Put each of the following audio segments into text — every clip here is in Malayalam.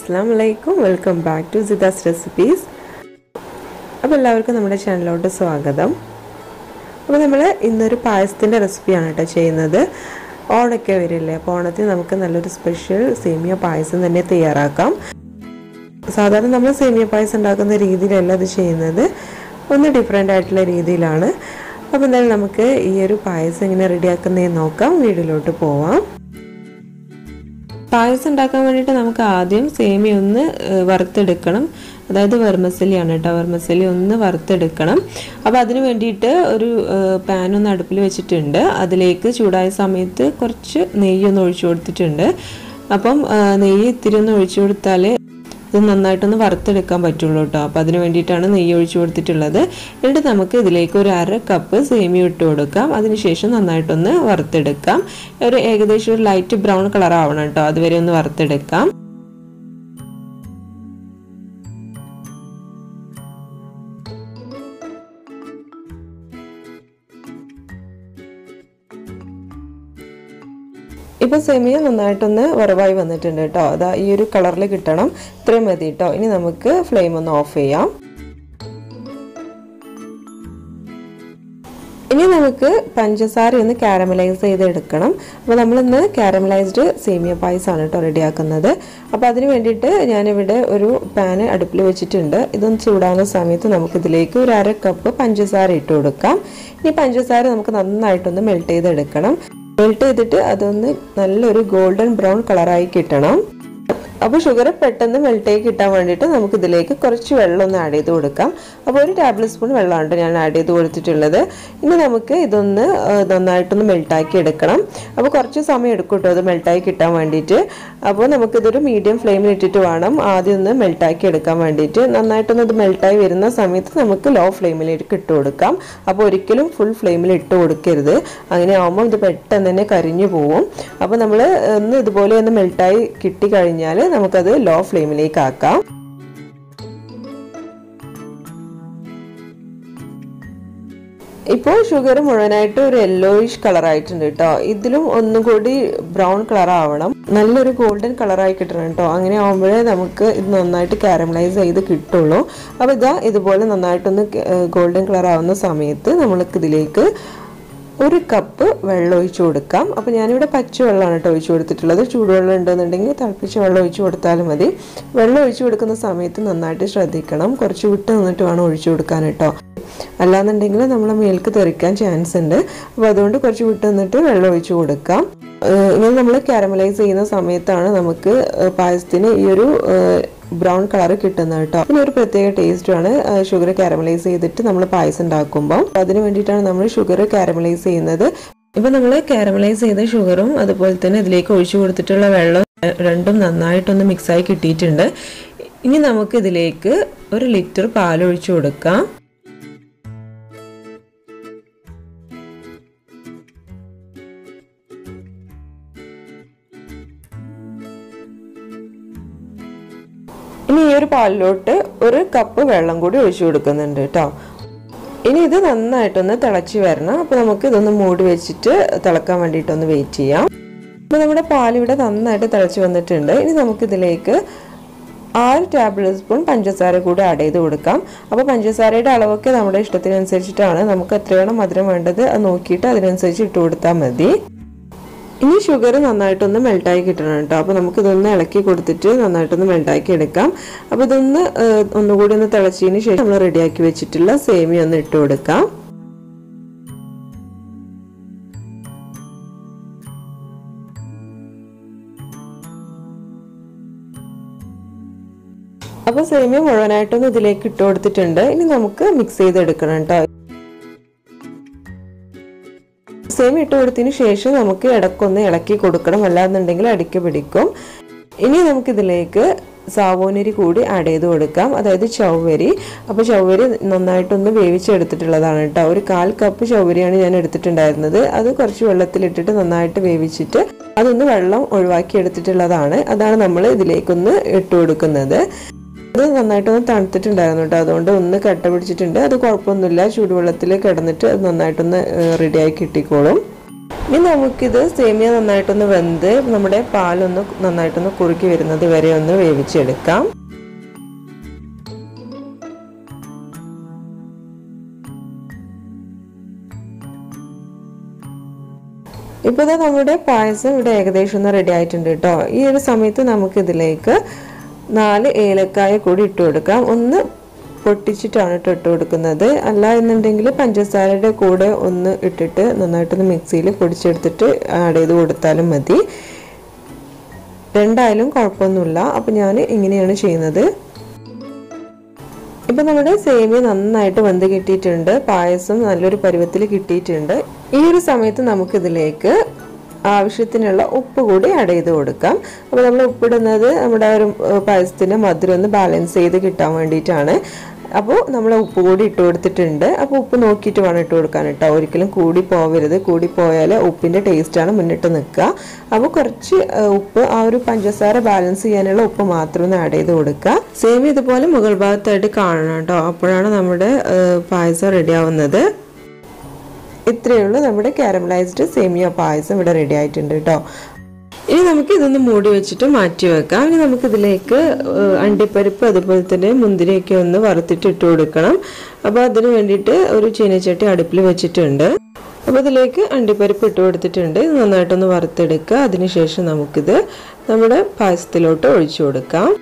അസ്സാം വലൈക്കും welcome back to Sida's recipes അപ്പോൾ എല്ലാവർക്കും നമ്മുടെ ചാനലിലോട്ട് സ്വാഗതം അപ്പോൾ നമ്മൾ ഇന്നൊരു പായസത്തിൻ്റെ റെസിപ്പിയാണ് കേട്ടോ ചെയ്യുന്നത് ഓണൊക്കെ വരില്ലേ അപ്പോൾ ഓണത്തിന് നമുക്ക് നല്ലൊരു സ്പെഷ്യൽ സേമിയ പായസം തന്നെ തയ്യാറാക്കാം സാധാരണ നമ്മൾ സേമിയ പായസം ഉണ്ടാക്കുന്ന രീതിയിലല്ല ഇത് ചെയ്യുന്നത് ഒന്ന് ഡിഫറെൻ്റ് ആയിട്ടുള്ള രീതിയിലാണ് അപ്പോൾ എന്തായാലും നമുക്ക് ഈ ഒരു പായസം എങ്ങനെ റെഡിയാക്കുന്നതെന്ന് നോക്കാം വീഡിയോയിലോട്ട് പോവാം പായസം ഉണ്ടാക്കാൻ വേണ്ടിയിട്ട് നമുക്ക് ആദ്യം സേമിയ ഒന്ന് വറുത്തെടുക്കണം അതായത് വെർമസലിയാണ് കേട്ടോ വെർമസലി ഒന്ന് വറുത്തെടുക്കണം അപ്പോൾ അതിന് വേണ്ടിയിട്ട് ഒരു പാൻ ഒന്ന് അടുപ്പിൽ വെച്ചിട്ടുണ്ട് അതിലേക്ക് ചൂടായ സമയത്ത് കുറച്ച് നെയ്യൊന്ന് ഒഴിച്ചു കൊടുത്തിട്ടുണ്ട് അപ്പം നെയ്യ് ഇത്തിരി ഒന്ന് ഒഴിച്ചു കൊടുത്താൽ ഇത് നന്നായിട്ടൊന്ന് വറുത്തെടുക്കാൻ പറ്റുള്ളൂ കേട്ടോ അപ്പോൾ അതിന് വേണ്ടിയിട്ടാണ് നെയ്യ് ഒഴിച്ചു കൊടുത്തിട്ടുള്ളത് എന്നിട്ട് നമുക്ക് ഇതിലേക്ക് ഒരു അര കപ്പ് സേമിയ ഇട്ട് കൊടുക്കാം അതിനുശേഷം നന്നായിട്ടൊന്ന് വറുത്തെടുക്കാം ഒരു ഏകദേശം ഒരു ലൈറ്റ് ബ്രൗൺ കളർ ആവണം കേട്ടോ അതുവരെ ഒന്ന് വറുത്തെടുക്കാം ഇപ്പൊ സെമിയ നന്നായിട്ടൊന്ന് വറവായി വന്നിട്ടുണ്ട് കേട്ടോ അതാ ഈ ഒരു കളറിൽ കിട്ടണം ഇത്രയും മതി കേട്ടോ ഇനി നമുക്ക് ഫ്ലെയിം ഒന്ന് ഓഫ് ചെയ്യാം ഇനി നമുക്ക് പഞ്ചസാര ഒന്ന് കാരമലൈസ് ചെയ്തെടുക്കണം അപ്പോൾ നമ്മളിന്ന് കാരമലൈസ്ഡ് സേമിയ പായസമാണ് കേട്ടോ റെഡിയാക്കുന്നത് അപ്പോൾ അതിന് വേണ്ടിയിട്ട് ഞാനിവിടെ ഒരു പാന് അടുപ്പിൽ വെച്ചിട്ടുണ്ട് ഇതൊന്ന് ചൂടാകുന്ന സമയത്ത് നമുക്കിതിലേക്ക് ഒരു അര കപ്പ് പഞ്ചസാര ഇട്ട് കൊടുക്കാം ഇനി പഞ്ചസാര നമുക്ക് നന്നായിട്ടൊന്ന് മെൽറ്റ് ചെയ്തെടുക്കണം മെൽറ്റ് ചെയ്തിട്ട് അതൊന്ന് നല്ലൊരു ഗോൾഡൻ ബ്രൗൺ കളറായി കിട്ടണം അപ്പോൾ ഷുഗർ പെട്ടെന്ന് മെൽറ്റായി കിട്ടാൻ വേണ്ടിയിട്ട് നമുക്ക് ഇതിലേക്ക് കുറച്ച് വെള്ളം ഒന്ന് ആഡ് ചെയ്ത് കൊടുക്കാം അപ്പോൾ ഒരു ടേബിൾ സ്പൂൺ വെള്ളമാണ് ഞാൻ ആഡ് ചെയ്ത് കൊടുത്തിട്ടുള്ളത് ഇനി നമുക്ക് ഇതൊന്ന് നന്നായിട്ടൊന്ന് മെൽട്ടാക്കി എടുക്കണം അപ്പോൾ കുറച്ച് സമയം എടുക്കും കേട്ടോ അത് മെൽട്ടായി കിട്ടാൻ വേണ്ടിയിട്ട് അപ്പോൾ നമുക്കിതൊരു മീഡിയം ഫ്ലെയിമിൽ ഇട്ടിട്ട് വേണം ആദ്യം ഒന്ന് മെൽട്ടാക്കി എടുക്കാൻ വേണ്ടിയിട്ട് നന്നായിട്ടൊന്ന് ഇത് മെൽട്ടായി വരുന്ന സമയത്ത് നമുക്ക് ലോ ഫ്ലെയിമിലേക്ക് ഇട്ട് കൊടുക്കാം അപ്പോൾ ഒരിക്കലും ഫുൾ ഫ്ലെയിമിൽ ഇട്ട് കൊടുക്കരുത് അങ്ങനെ ആകുമ്പോൾ ഇത് പെട്ടെന്ന് തന്നെ കരിഞ്ഞു പോവും അപ്പോൾ നമ്മൾ ഒന്ന് ഇതുപോലെ ഒന്ന് മെൽട്ടായി കിട്ടിക്കഴിഞ്ഞാൽ നമുക്കത് ലോ ഫ്ലെയിമിലേക്ക് ആക്കാം ഇപ്പോൾ ഷുഗർ മുഴുവനായിട്ട് ഒരു യെല്ലോയിഷ് കളർ ആയിട്ടുണ്ട് കേട്ടോ ഇതിലും ഒന്നും കൂടി ബ്രൗൺ കളർ ആവണം നല്ലൊരു ഗോൾഡൻ കളറായി കിട്ടണം കേട്ടോ അങ്ങനെ ആകുമ്പോഴേ നമുക്ക് ഇത് നന്നായിട്ട് കാരമലൈസ് ചെയ്ത് കിട്ടുള്ളൂ അപ്പോൾ ഇതാ ഇതുപോലെ നന്നായിട്ടൊന്ന് ഗോൾഡൻ കളർ ആവുന്ന സമയത്ത് നമ്മൾക്ക് ഇതിലേക്ക് ഒരു കപ്പ് വെള്ളം ഒഴിച്ചു കൊടുക്കാം അപ്പോൾ ഞാനിവിടെ പച്ചവെള്ളമാണ് കേട്ടോ ഒഴിച്ചു കൊടുത്തിട്ടുള്ളത് ചൂടുവെള്ളം ഉണ്ടെന്നുണ്ടെങ്കിൽ തിളപ്പിച്ച വെള്ളം ഒഴിച്ചു കൊടുത്താലും മതി വെള്ളം ഒഴിച്ചു കൊടുക്കുന്ന സമയത്ത് നന്നായിട്ട് ശ്രദ്ധിക്കണം കുറച്ച് വിട്ട് നിന്നിട്ട് വേണം ഒഴിച്ചു കൊടുക്കാൻ കേട്ടോ അല്ലാന്നുണ്ടെങ്കിൽ നമ്മളെ മേൽക്ക് തെറിക്കാൻ ചാൻസ് ഉണ്ട് അപ്പോൾ അതുകൊണ്ട് കുറച്ച് വിട്ട് നിന്നിട്ട് വെള്ളം ഒഴിച്ചു കൊടുക്കാം ഇങ്ങനെ നമ്മൾ കാരമലൈസ് ചെയ്യുന്ന സമയത്താണ് നമുക്ക് പായസത്തിന് ഈ ഒരു ബ്രൗൺ കളർ കിട്ടുന്നത് കേട്ടോ പിന്നെ ഒരു പ്രത്യേക ടേസ്റ്റുമാണ് ഷുഗർ കാരമലൈസ് ചെയ്തിട്ട് നമ്മൾ പായസം ഉണ്ടാക്കുമ്പോൾ അതിന് വേണ്ടിയിട്ടാണ് നമ്മൾ ഷുഗർ കാരമലൈസ് ചെയ്യുന്നത് ഇപ്പൊ നമ്മൾ കാരമലൈസ് ചെയ്ത ഷുഗറും അതുപോലെ തന്നെ ഇതിലേക്ക് ഒഴിച്ചു കൊടുത്തിട്ടുള്ള വെള്ളം രണ്ടും നന്നായിട്ടൊന്ന് മിക്സായി കിട്ടിയിട്ടുണ്ട് ഇനി നമുക്ക് ഇതിലേക്ക് ഒരു ലിറ്റർ പാൽ ഒഴിച്ചു കൊടുക്കാം ഇനി ഈ ഒരു പാലിലോട്ട് ഒരു കപ്പ് വെള്ളം കൂടി ഒഴിച്ചു കൊടുക്കുന്നുണ്ട് കേട്ടോ ഇനി ഇത് നന്നായിട്ടൊന്ന് തിളച്ച് വരണം അപ്പോൾ നമുക്ക് ഇതൊന്ന് മൂടി വെച്ചിട്ട് തിളക്കാൻ വേണ്ടിയിട്ടൊന്ന് വെയിറ്റ് ചെയ്യാം അപ്പോൾ നമ്മുടെ പാലിവിടെ നന്നായിട്ട് തിളച്ച് വന്നിട്ടുണ്ട് ഇനി നമുക്കിതിലേക്ക് ആറ് ടേബിൾ സ്പൂൺ പഞ്ചസാര കൂടി ആഡ് ചെയ്ത് കൊടുക്കാം അപ്പോൾ പഞ്ചസാരയുടെ അളവൊക്കെ നമ്മുടെ ഇഷ്ടത്തിനനുസരിച്ചിട്ടാണ് നമുക്ക് എത്രയാണ് മധുരം വേണ്ടത് അത് നോക്കിയിട്ട് അതിനനുസരിച്ച് ഇട്ട് കൊടുത്താൽ മതി ഇനി ഷുഗർ നന്നായിട്ടൊന്ന് മെൽട്ടായി കിട്ടണം കേട്ടോ അപ്പോൾ നമുക്ക് ഇതൊന്ന് ഇളക്കി കൊടുത്തിട്ട് നന്നായിട്ടൊന്ന് മെൽട്ടാക്കി എടുക്കാം അപ്പോൾ ഇതൊന്ന് ഒന്നുകൂടി ഒന്ന് തിളച്ചതിന് ശേഷം നമ്മൾ റെഡിയാക്കി വെച്ചിട്ടുള്ള സേമിയ ഒന്ന് ഇട്ട് കൊടുക്കാം അപ്പോൾ സേമിയ മുഴുവനായിട്ടൊന്ന് ഇതിലേക്ക് ഇട്ട് കൊടുത്തിട്ടുണ്ട് ഇനി നമുക്ക് മിക്സ് ചെയ്തെടുക്കണം കേട്ടോ സേമിയ ഇട്ട് കൊടുത്തതിന് ശേഷം നമുക്ക് ഇടക്കൊന്ന് ഇളക്കി കൊടുക്കണം അല്ലാന്നുണ്ടെങ്കിൽ അടിക്ക് പിടിക്കും ഇനി നമുക്കിതിലേക്ക് സാവോനരി കൂടി ആഡ് ചെയ്ത് കൊടുക്കാം അതായത് ചൗവരി അപ്പോൾ ചൗവരി നന്നായിട്ടൊന്ന് വേവിച്ചെടുത്തിട്ടുള്ളതാണ് കേട്ടോ ഒരു കാൽ കപ്പ് ചൗവരിയാണ് ഞാൻ എടുത്തിട്ടുണ്ടായിരുന്നത് അത് കുറച്ച് വെള്ളത്തിലിട്ടിട്ട് നന്നായിട്ട് വേവിച്ചിട്ട് അതൊന്ന് വെള്ളം ഒഴിവാക്കി എടുത്തിട്ടുള്ളതാണ് അതാണ് നമ്മൾ ഇതിലേക്കൊന്ന് ഇട്ട് കൊടുക്കുന്നത് അത് നന്നായിട്ടൊന്ന് തണുത്തിട്ടുണ്ടായിരുന്നു കേട്ടോ അതുകൊണ്ട് ഒന്ന് കട്ട പിടിച്ചിട്ടുണ്ട് അത് കുഴപ്പമൊന്നുമില്ല ചൂടുവെള്ളത്തിൽ കിടന്നിട്ട് അത് നന്നായിട്ടൊന്ന് റെഡിയായി കിട്ടിക്കോളും ഇനി നമുക്കിത് സേമിയ നന്നായിട്ടൊന്ന് വെന്ത് നമ്മുടെ പാലൊന്ന് നന്നായിട്ടൊന്ന് കുറുക്കി വരുന്നത് വരെ ഒന്ന് വേവിച്ചെടുക്കാം ഇപ്പോൾ ഇതാ നമ്മുടെ പായസം ഇവിടെ ഏകദേശം ഒന്ന് റെഡി ആയിട്ടുണ്ട് കേട്ടോ ഈ ഒരു സമയത്ത് നമുക്ക് ഇതിലേക്ക് നാല് ഏലക്കായ കൂടി ഇട്ട് കൊടുക്കാം ഒന്ന് പൊട്ടിച്ചിട്ടാണ് കേട്ടോ ഇട്ട് കൊടുക്കുന്നത് അല്ല എന്നുണ്ടെങ്കിൽ പഞ്ചസാരയുടെ കൂടെ ഒന്ന് ഇട്ടിട്ട് നന്നായിട്ടൊന്ന് മിക്സിയിൽ പൊടിച്ചെടുത്തിട്ട് ആഡ് ചെയ്ത് കൊടുത്താലും മതി രണ്ടായാലും കുഴപ്പമൊന്നുമില്ല അപ്പം ഞാൻ ഇങ്ങനെയാണ് ചെയ്യുന്നത് ഇപ്പം നമ്മുടെ സേമിയ നന്നായിട്ട് വെന്ത് കിട്ടിയിട്ടുണ്ട് പായസം നല്ലൊരു പരുവത്തിൽ കിട്ടിയിട്ടുണ്ട് ഈ ഒരു സമയത്ത് നമുക്കിതിലേക്ക് ആവശ്യത്തിനുള്ള ഉപ്പ് കൂടി ആഡ് ചെയ്ത് കൊടുക്കാം അപ്പോൾ നമ്മൾ ഉപ്പിടുന്നത് നമ്മുടെ ഒരു പായസത്തിൻ്റെ മധുരം ഒന്ന് ബാലൻസ് ചെയ്ത് കിട്ടാൻ വേണ്ടിയിട്ടാണ് അപ്പോൾ നമ്മൾ ഉപ്പ് കൂടി ഇട്ട് കൊടുത്തിട്ടുണ്ട് അപ്പോൾ ഉപ്പ് നോക്കിയിട്ട് വേണം ഇട്ട് കൊടുക്കാൻ കേട്ടോ ഒരിക്കലും കൂടി പോവരുത് കൂടി പോയാൽ ഉപ്പിൻ്റെ ടേസ്റ്റാണ് മുന്നിട്ട് നിൽക്കുക അപ്പോൾ കുറച്ച് ഉപ്പ് ആ ഒരു പഞ്ചസാര ബാലൻസ് ചെയ്യാനുള്ള ഉപ്പ് മാത്രം ഒന്ന് ആഡ് ചെയ്ത് കൊടുക്കുക സെയിം ഇതുപോലെ മുകൾ ഭാഗത്തായിട്ട് കാണണം കേട്ടോ അപ്പോഴാണ് നമ്മുടെ പായസം റെഡി ആവുന്നത് ഇത്രയേ ഉള്ളൂ നമ്മുടെ കാരമലൈസ്ഡ് സേമിയ പായസം ഇവിടെ റെഡി ആയിട്ടുണ്ട് കേട്ടോ ഇനി നമുക്ക് ഇതൊന്ന് മൂടി വെച്ചിട്ട് മാറ്റി വെക്കാം ഇനി നമുക്ക് ഇതിലേക്ക് അണ്ടിപ്പരിപ്പ് അതുപോലെ തന്നെ മുന്തിരിയൊക്കെ ഒന്ന് വറുത്തിട്ട് ഇട്ട് കൊടുക്കണം അപ്പോൾ അതിന് വേണ്ടിയിട്ട് ഒരു ചീനച്ചട്ടി അടുപ്പിൽ വെച്ചിട്ടുണ്ട് അപ്പോൾ ഇതിലേക്ക് അണ്ടിപ്പരിപ്പ് ഇട്ട് കൊടുത്തിട്ടുണ്ട് ഇത് നന്നായിട്ടൊന്ന് വറുത്തെടുക്കുക അതിനുശേഷം നമുക്കിത് നമ്മുടെ പായസത്തിലോട്ട് ഒഴിച്ചു കൊടുക്കാം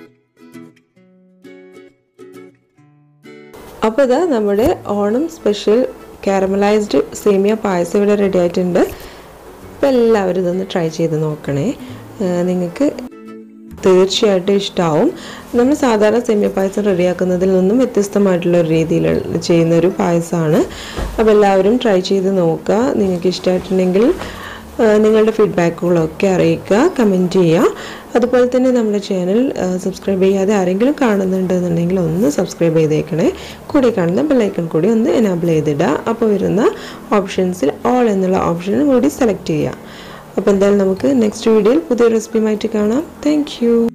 അപ്പോൾ ഇതാ നമ്മുടെ ഓണം സ്പെഷ്യൽ കാരമലൈസ്ഡ് സേമിയ പായസം ഇവിടെ റെഡി ആയിട്ടുണ്ട് അപ്പോൾ എല്ലാവരും ഇതൊന്ന് ട്രൈ ചെയ്ത് നോക്കണേ നിങ്ങൾക്ക് തീർച്ചയായിട്ടും ഇഷ്ടമാവും നമ്മൾ സാധാരണ സേമിയ പായസം റെഡിയാക്കുന്നതിൽ നിന്നും വ്യത്യസ്തമായിട്ടുള്ള ഒരു രീതിയിൽ ചെയ്യുന്ന ഒരു പായസമാണ് അപ്പോൾ എല്ലാവരും ട്രൈ ചെയ്ത് നോക്കുക നിങ്ങൾക്ക് ഇഷ്ടമായിട്ടുണ്ടെങ്കിൽ നിങ്ങളുടെ ഫീഡ്ബാക്കുകളൊക്കെ അറിയിക്കുക കമൻറ്റ് ചെയ്യുക അതുപോലെ തന്നെ നമ്മുടെ ചാനൽ സബ്സ്ക്രൈബ് ചെയ്യാതെ ആരെങ്കിലും കാണുന്നുണ്ടെന്നുണ്ടെങ്കിൽ ഒന്ന് സബ്സ്ക്രൈബ് ചെയ്തേക്കണേ കൂടെ കാണുന്ന ബെല്ലൈക്കൺ കൂടി ഒന്ന് എനാബിൾ ചെയ്തിടുക അപ്പോൾ വരുന്ന ഓപ്ഷൻസിൽ ഓൾ എന്നുള്ള ഓപ്ഷനും കൂടി സെലക്ട് ചെയ്യുക അപ്പോൾ എന്തായാലും നമുക്ക് നെക്സ്റ്റ് വീഡിയോയിൽ പുതിയ റെസിപ്പിയുമായിട്ട് കാണാം താങ്ക്